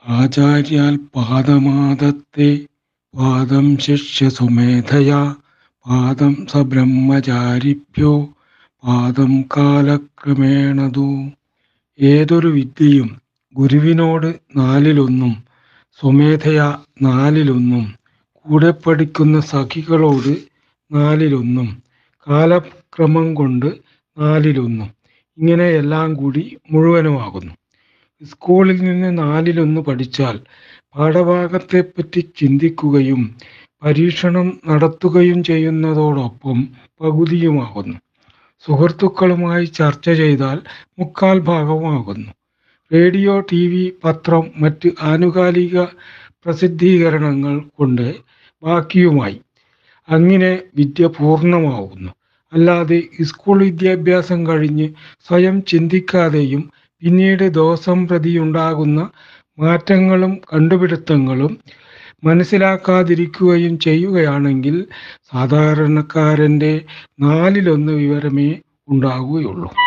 ആചാര്യാൽ പാദമാദത്തെ പാദം ശിഷ്യ സുമേധയാ പാദം സബ്രഹ്മചാരിഭ്യോ പാദം കാലക്രമേണതു ഏതൊരു വിദ്യയും ഗുരുവിനോട് നാലിലൊന്നും സ്വമേധയാ നാലിലൊന്നും കൂടെ പഠിക്കുന്ന സഖികളോട് നാലിലൊന്നും കാലക്രമം കൊണ്ട് നാലിലൊന്നും ഇങ്ങനെ എല്ലാം കൂടി മുഴുവനുമാകുന്നു സ്കൂളിൽ നിന്ന് നാലിലൊന്ന് പഠിച്ചാൽ പാഠഭാഗത്തെപ്പറ്റി ചിന്തിക്കുകയും പരീക്ഷണം നടത്തുകയും ചെയ്യുന്നതോടൊപ്പം പകുതിയുമാകുന്നു സുഹൃത്തുക്കളുമായി ചർച്ച ചെയ്താൽ മുക്കാൽ ഭാഗമാകുന്നു റേഡിയോ ടി വി പത്രം മറ്റ് ആനുകാലിക പ്രസിദ്ധീകരണങ്ങൾ കൊണ്ട് ബാക്കിയുമായി അങ്ങനെ വിദ്യ പൂർണ്ണമാവുന്നു അല്ലാതെ സ്കൂൾ വിദ്യാഭ്യാസം കഴിഞ്ഞ് സ്വയം ചിന്തിക്കാതെയും പിന്നീട് ദിവസം പ്രതിയുണ്ടാകുന്ന മാറ്റങ്ങളും കണ്ടുപിടുത്തങ്ങളും മനസ്സിലാക്കാതിരിക്കുകയും ചെയ്യുകയാണെങ്കിൽ സാധാരണക്കാരൻ്റെ നാലിലൊന്ന് വിവരമേ ഉണ്ടാകുകയുള്ളൂ